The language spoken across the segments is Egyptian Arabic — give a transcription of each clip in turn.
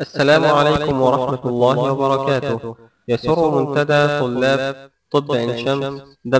السلام عليكم ورحمة الله وبركاته يسر منتدى طلاب طب عين شمس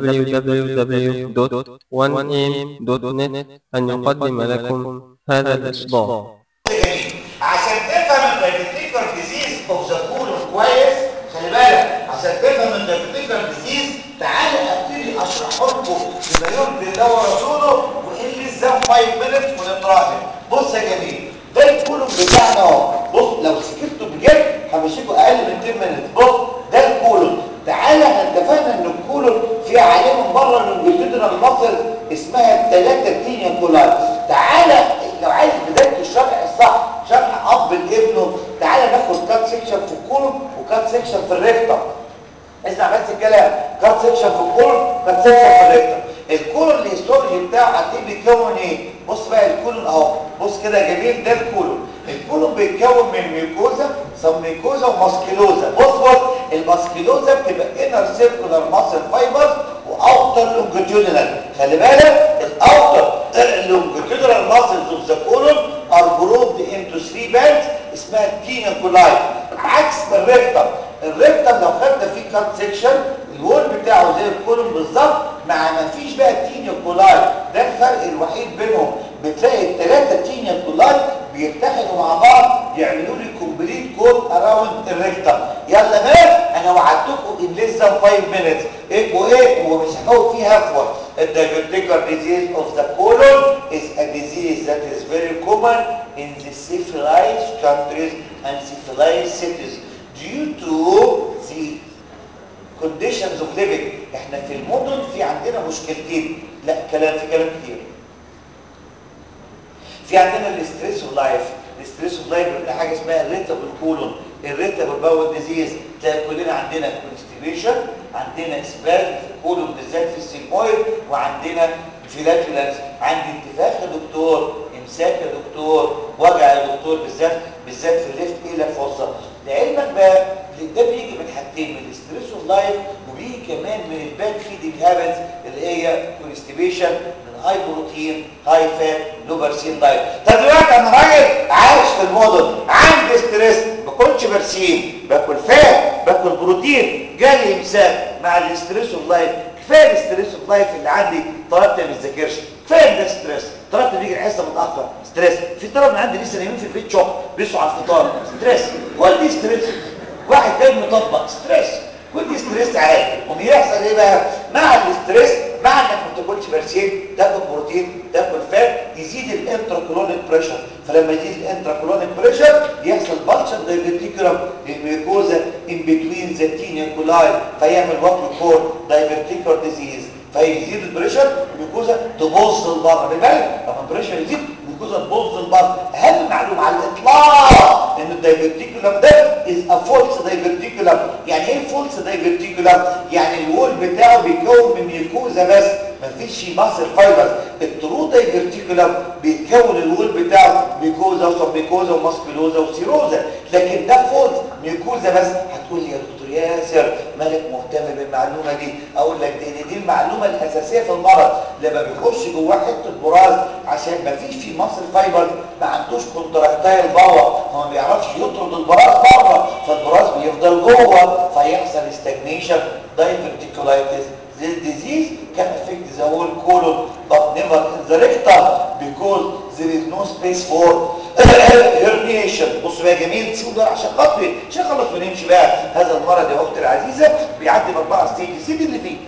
www.1am.net أن يقدم لكم هذا الإصدار جميل عشان تفهم الدايبيتيكال ديزيز اوف ذا كولون كويس خلي بالك عشان تفهم الدايبيتيكال ديزيز تعالى ابتدي اشرحه لكم بما يرضي الله ورسوله وان لسه 5 مينتس ونتراجع بص يا جميل ده الكولون بتاعنا اهو بص لو سكتوا بجد همشيكوا اقل من 10 مينتس بص ده الكولون تعالى احنا اتفقنا ان الكولون في عليه من بره اللونجيتودينال ماسل اسمها الثلاثه تينيا كولاي تعالى لو عايز بدايه الشرح الصح شرح اب لابنه تعالى ناخد كات سيكشن في الكولون وكات سيكشن في الريكتم اسمع بس الكلام كات سيكشن في الكولون كات سيكشن في الريكتم الكولون الهيستولوجي بتاعه هتلاقيه بيتكون ايه بص بقى الكولون اهو بص كده يا جميل ده الكولون الكولون بيتكون من ميوكوزا سميكوزا وماسكيلوزا بص بص الماسكيلوزا بتبقى انر سيركولار ماسل فايبرز واوتر لونجيتودينال خلي بالك الاوتر لونجيتودينال ماسلز اوف ذا كولون ار جروبد انتو 3 باندز اسمها التينا كولاي عكس الريكتم الريكتم لو خدنا فيه كات سيكشن الوول بتاعه زي الكولون بالظبط مع ما فيش بقى تينيا كولاي ده الفرق الوحيد بينهم بتلاقي الثلاثه تينيا كولاي بيتحدوا مع بعض يعملوا لي كومبليت كود اراوند الريكتم يلا بقى انا وعدتكم ان لسه 5 مينتس ايه وايه ومش هحاول فيها هفوه الدايبيتيكال ديزيز اوف ذا كولون is a disease that is very common in the civilized countries and civilized cities due to the conditions of living احنا في المدن في عندنا مشكلتين لا كلام في كلام كتير في عندنا الاستريس اوف لايف الاستريس اوف لايف بيبقى حاجه اسمها الريتابل كولون الريتابل باول ديزيز تلاقي كلنا عندنا كونستيبيشن عندنا اسباز في الكولون بالذات في السيمويد وعندنا فيلاتولانس عندي انتفاخ يا دكتور امساك يا دكتور وجع يا دكتور بالذات بالذات في الليفت ايه الفصه لعلمك بقى ده بيجي من حاجتين من الاستريس اوف لايف وبيجي كمان من الباد فيدنج هابتس اللي هي كونستيبيشن من هاي بروتين هاي فات لو برسين دايت طب دلوقتي انا راجل عايش في المدن عندي ستريس ما باكلش برسين باكل فات باكل بروتين جالي امساك مع الاستريس اوف لايف كفايه الاستريس اوف لايف اللي عندي طلبت ما بيذاكرش كفايه ده ستريس طلبت بيجي الحصه متاخر ستريس في طلب عندي لسه نايمين في البيت شوك بيصحوا على الفطار ستريس كل دي ستريس واحد جاي مطبق ستريس كل دي ستريس عادي وبيحصل ايه بقى مع الاستريس مع انك ما تاكلش برسيم تاكل بروتين تاكل فات يزيد الانتراكولونيك بريشر فلما يزيد الانتراكولونيك بريشر يحصل بالشر دايفرتيكولم للميوكوزا ان بتوين ذا تينيا كولاي فيعمل وات كور دايفرتيكولار ديزيز فيزيد البريشر الميوكوزا تبص لبره بالك لما البريشر يزيد الميوكوزا تبص لبره اهم معلومه على الاطلاق ان الدايفرتيكولم ده از ا فولس دايفرتيكولم يعني ايه فولس دايفرتيكولم يعني الوول بتاعه بيتكون من ميوكوزا بس مفيش ماسل فايبرز الترو دايفرتيكولم بيتكون الوول بتاعه ميوكوزا وسبميكوزا وماسكولوزا وسيروزا لكن ده فولس ميوكوزا بس هتقول لي يا دكتور ياسر مالك مهتم بالمعلومه دي اقول لك دي دي المعلومه الاساسيه في المرض لما بيخش جواه حته براز عشان ما فيش في ماسل فايبرز ما عندوش كونتراكتايل باور هو ما بيعرفش يطرد البراز بره فالبراز بيفضل جوه فيحصل استجنيشن دايفرتيكولايتس This disease can affect the whole colon but never in the rectum because there is no space for herniation بص بقى جميل سيبوا ده عشان خاطري عشان خلص ونمشي بقى هذا المرض يا اختي العزيزه بيعدي باربعه ستيج سيب اللي فيه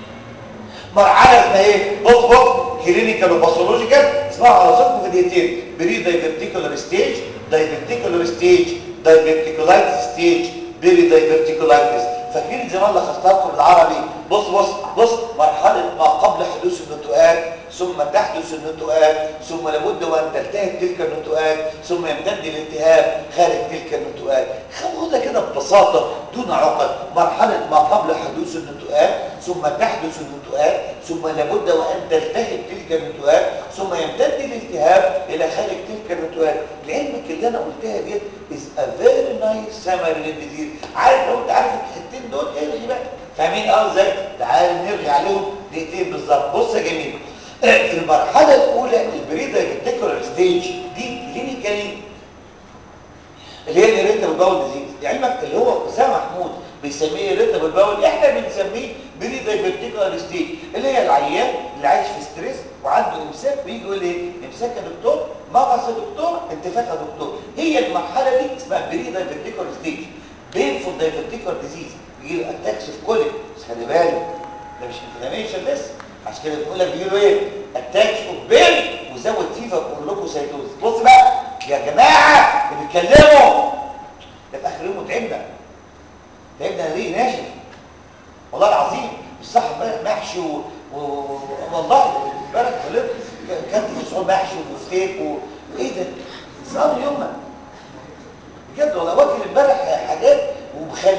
مرحله اسمها ايه بص بص كلينيكال وباثولوجيكال اسمها على صفحه في دقيقتين بري دايفرتيكولار ستيج دايفرتيكولار ستيج دايفرتيكولايتس ستيج بيري دايفرتيكولايتس فاكرين زمان لخصتها لكم بالعربي بص بص بص مرحله ما قبل حدوث النتوءات ثم تحدث النتوءات ثم لابد وان تلتهب تلك النتوءات ثم يمتد الالتهاب خارج تلك النتوءات خدها كده ببساطه دون عقد مرحله ما قبل حدوث النتوءات ثم تحدث النتوءات ثم لابد وان تلتهب تلك النتوءات ثم يمتد الالتهاب الى خارج تلك النتوءات لعلمك اللي انا قلتها ديت is a very nice summary للديزيز عارف لو انت عارف الحتتين دول الغي بقى فاهمين اه ازاي تعال نرجع عليهم دقيقتين بالظبط بص يا جميل في المرحله الاولى البريدا فيتيكولار ستيج دي كلينيكالي اللي هي الريتابل باول ديزيز علمك اللي هو اسامه محمود بيسميه ريتابل باول احنا بنسميه بري دايفرتيكال ستيج اللي هي العيان اللي عايش في ستريس وعنده امساك ويجي يقول ايه امساك يا دكتور مغص يا دكتور انتفاخ يا دكتور هي المرحله دي اسمها بري دايفرتيكال ستيج بينفول دايفرتيكال ديزيز بيجي له اتاكس في كوليك بس خلي بالك ده مش انفلاميشن بس عشان كده بنقول لك بيجي له ايه اتاكس اوف بين وزود فيفا كورلوكوسايتوز بص بقى يا جماعه اللي بيتكلموا ده في اخر يوم تعبنا تعبنا ريق ناشف والله العظيم مش صح محشي و... و... والله بالك غلطت كانت في محشي وستيك و... وايه ده؟ صار يومنا بجد والله واكل امبارح حاجات ومخلل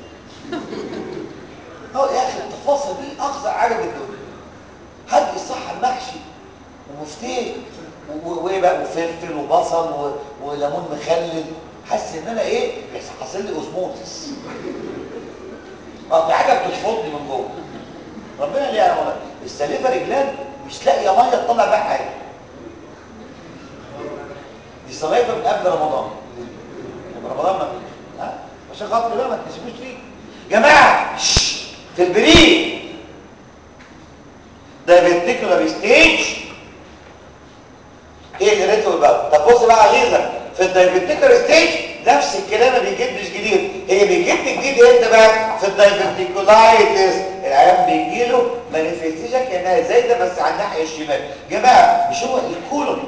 اه يا اخي التفاصيل دي اقصى حاجه في الدنيا حد يصح المحشي ومفتيك وايه بقى وفلفل وبصل و... وليمون مخلل حاسس ان انا ايه حاصل لي اوزموزس اه في حاجه بتشفطني من جوه ربنا ليه انا والله السليفه رجلان مش لاقيه ميه تطلع بيها حاجه دي سلايفه من قبل رمضان رمضان ما ها عشان خاطر بقى ما تكسبوش فيه جماعه في البريد دايفرتيكولار ستيج ايه اللي ريته بقى طب بص بقى غيظك في الدايفرتيكولار ستيج نفس الكلام ما بيجدش جديد هي بيجد جديد امتى بقى في الدايفرتيكولايتس العيان بيجي له مانيفستيشن كانها زايده بس على الناحيه الشمال جماعه مش هو الكولون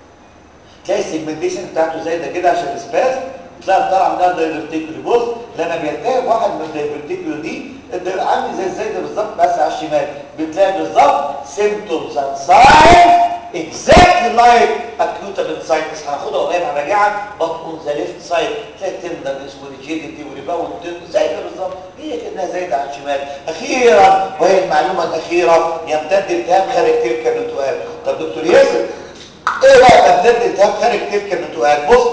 تلاقي السيجمنتيشن بتاعته زايده كده عشان السباز تلاقي طالع منها الدايفرتيكولي بص لما بيلتهب واحد من الدايفرتيكولي دي عامل زي الزايده بالظبط بس على الشمال بتلاقي بالظبط سيمتومز اند ساينز exactly like acute appendicitis هناخدها قريب هراجعها but on the left side تلاقي tenderness وريجيديتي وريباوند زايده بالظبط هي كانها زايده على الشمال اخيرا وهي المعلومه الاخيره يمتد التهاب خارج تلك النتوءات طب دكتور ياسر ايه بقى يمتد التهاب خارج تلك النتوءات بص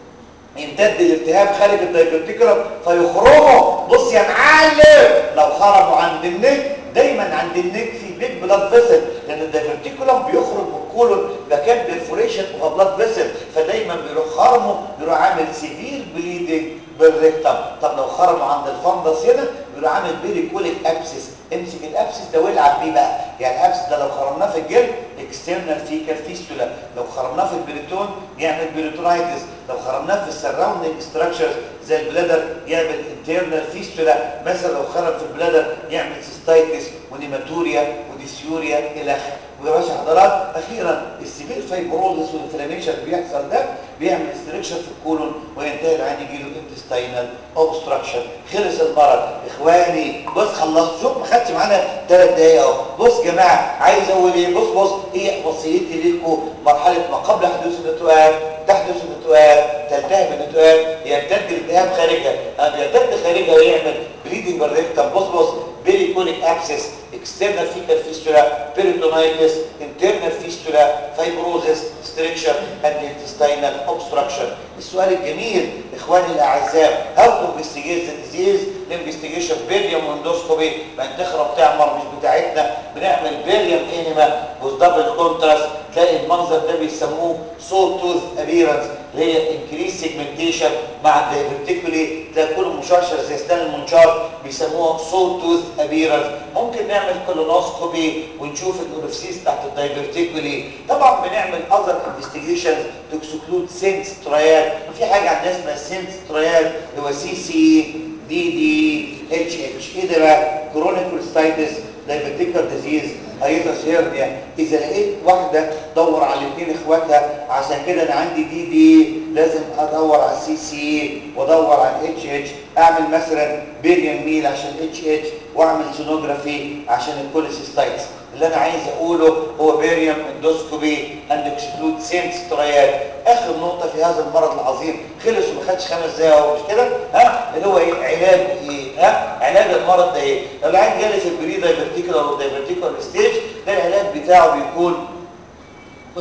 يمتد الالتهاب خارج الدايفرتيكولم فيخرمه بص يا معلم لو خرموا عند النك دايما عند النك في بيج بلاد فيسل لان الدايفرتيكولم بيخرج من الكولون مكان بيرفوريشن اوف بلاد فيسل فدايما بيروح خرمه بيروح عامل سيفير بليدنج بالريكتم طب لو خرموا عند الفندس هنا بيروح عامل بيريكوليك ابسس امسك الابسس ده والعب بيه بقى يعني الابسس ده لو خرمناه في الجلد اكسترنال فيكال فيستولا لو خرمناه في البريتون يعمل بيريتونايتس لو خرمناه في السراوندنج ستراكشرز زي البلادر يعمل انترنال فيستولا مثلا لو خرم في البلادر يعمل سيستايتس ونيماتوريا وديسيوريا الى اخره ويا باشا حضرات اخيرا السيفير فايبروزس والانفلاميشن اللي بيحصل ده بيعمل استريكشن في الكولون وينتهي العين يجي له انتستينال اوبستراكشن خلص المرض اخواني بص خلصت شوف ما خدش معانا ثلاث دقايق اهو بص يا جماعه عايز اقول ايه بص بص هي وصيتي لكم مرحله ما قبل حدوث النتوءات تحدث النتوءات تلتهب النتوءات يمتد الالتهاب خارجها اما يمتد خارجها ويعمل بليدنج بالريكتم بص بص بيريكونيك ابسس external fecal fistula, peritonitis, internal fistula, fibrosis, stricture, and intestinal obstruction. السؤال الجميل اخواني الاعزاء how to investigate the disease investigation barium endoscopy ما تخرب تعمر مش بتاعتنا بنعمل barium enema with double contrast تلاقي المنظر ده بيسموه saw tooth appearance اللي هي increased segmentation مع الدايفرتيكولي تلاقي كله مشرشر زي اسنان المنشار بيسموها saw tooth appearance ممكن نعمل كولونوسكوبي ونشوف الاورفسيس تحت الدايفرتيكولي طبعا بنعمل other investigations to exclude sense triad في حاجه عندنا اسمها sense triad اللي هو سي سي دي دي اتش اتش ايه ده بقى كرونيك كولستايتس دايفرتيكال ديزيز هيتس هيرنيا اذا لقيت واحده دور على الاثنين اخواتها عشان كده انا عندي دي دي لازم ادور على السي سي وادور على الاتش اتش اعمل مثلا بيريان ميل عشان اتش اتش واعمل سونوجرافي عشان الكوليسيستايتس اللي انا عايز اقوله هو بيريم اندوسكوبي اند اكسكلود سينس تريال اخر نقطه في هذا المرض العظيم خلص وما خدش خمس دقايق اهو مش كده ها اللي هو ايه علاجه ايه ها علاج المرض ده ايه لو العيان جالي في البري دايفرتيكولار او دايفرتيكولار ستيج ده العلاج بتاعه بيكون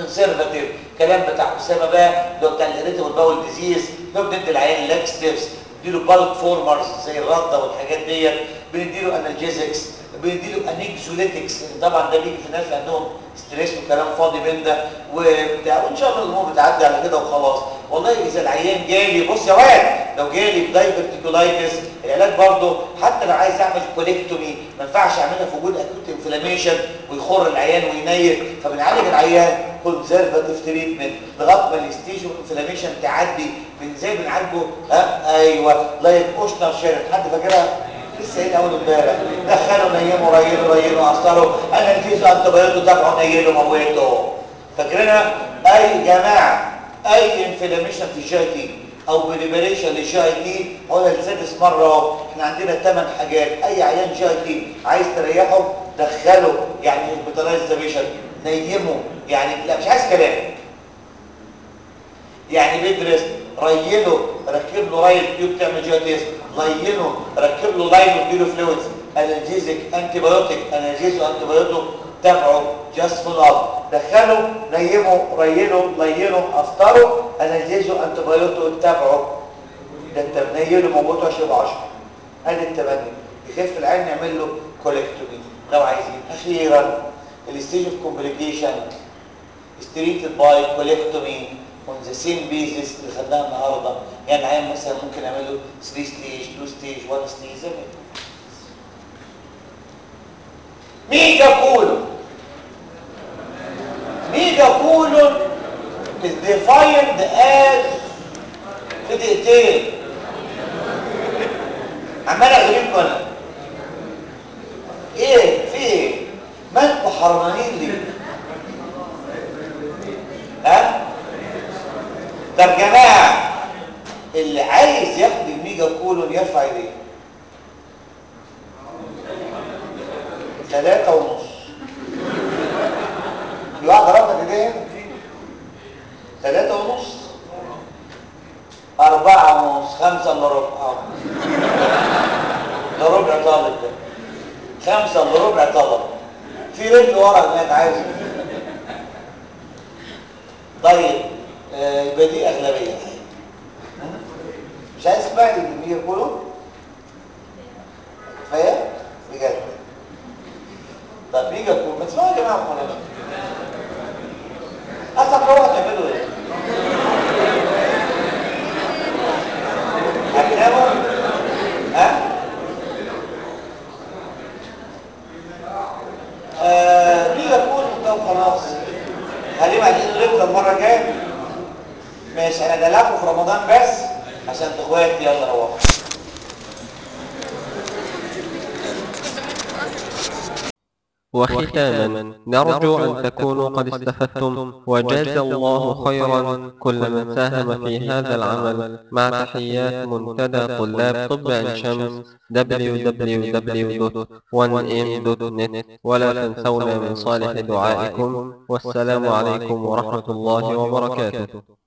كونسرفاتيف كلام بتاع اسامه بقى اللي هو بتاع الاريتابل باول ديزيز اللي هو بندي العيان لاكستيفز بنديله بالك فورمرز زي الرده والحاجات ديت بنديله انالجيزكس بنديله انكزوليتكس طبعا ده بيجي في ناس عندهم ستريس وكلام فاضي من ده وبتاع وان شاء الله الامور بتعدي على كده وخلاص والله اذا العيان جالي بص يا واد لو جالي بدايفرتيكولايتس العلاج برضه حتى لو عايز اعمل كوليكتومي ما ينفعش اعملها في وجود اكوت انفلاميشن ويخر العيان وينير فبنعالج العيان كونزرفاتيف تريتمنت لغايه ما الستيج اوف انفلاميشن تعدي من زي بنعالجه ها ايوه لايك اوشنر شيرن حد فاكرها لسه قايل اول امبارح دخلوا نيموا ريلوا ريلوا قصروا انا الفيزو انتبيوتو تابعوا نيلوا موتوا فاكرينها اي جماعه اي انفلاميشن في الجي تي او بريبريشن للجي اي تي هو السادس مره اهو احنا عندنا ثمان حاجات اي عيان جي اي تي عايز تريحه دخله يعني هوسبيتاليزيشن نيمه يعني لا مش عايز كلام يعني بيد ريست ريله ركب له رايل تيوب تعمل جي تيست لينه ركب له لاين واديله فلويدز انالجيزك انتي بايوتيك انالجيزو انتي بايوتيك تابعه جاست فول اب دخله نيمه ريله لينه افطره انالجيزو انتي بايوتيك تابعه ده انت منيله موته عشان يبقى 10 ادي الثمانيه يخف العين نعمل له كولكتومي لو عايزين اخيرا الستيج اوف كومبليكيشن treated by colectomy on the same basis اللي خدناها النهارده يعني عيان مثلا ممكن نعمل له 3 ستيج 2 ستيج 1 ستيج زي ما يكون. ميجا كولون ميجا كولون is defined as في دقيقتين عمال اغريكم انا ايه في ايه ما انتوا حرمانين ليه ها طب جماعه اللي عايز ياخد الميجا كولون يرفع ايديه ثلاثة ونص في واحد رفع ايديه هنا ثلاثة ونص أربعة ونص خمسة إلا ربع أهو. ده ربع طالب ده خمسة إلا ربع طالب في رجل ورا هناك عايز طيب آه، يبقى دي أغلبية مش عايز تسمعني المية كله كفاية بجد طب ميجا كول ما تسمعوا يا جماعة خلاص أصلا روح تعملوا إيه؟ هتناموا؟ ها؟ آه ميجا كول طب خلاص هليم عايزين نغيب المرة الجاية ماشي انا دلعكم في رمضان بس عشان اخواتي يلا روحوا وختاما نرجو أن تكونوا قد استفدتم وجاز الله خيرا كل من ساهم في هذا العمل مع تحيات منتدى طلاب طب عين شمس www.1m.net ولا تنسونا من صالح دعائكم والسلام عليكم ورحمة الله وبركاته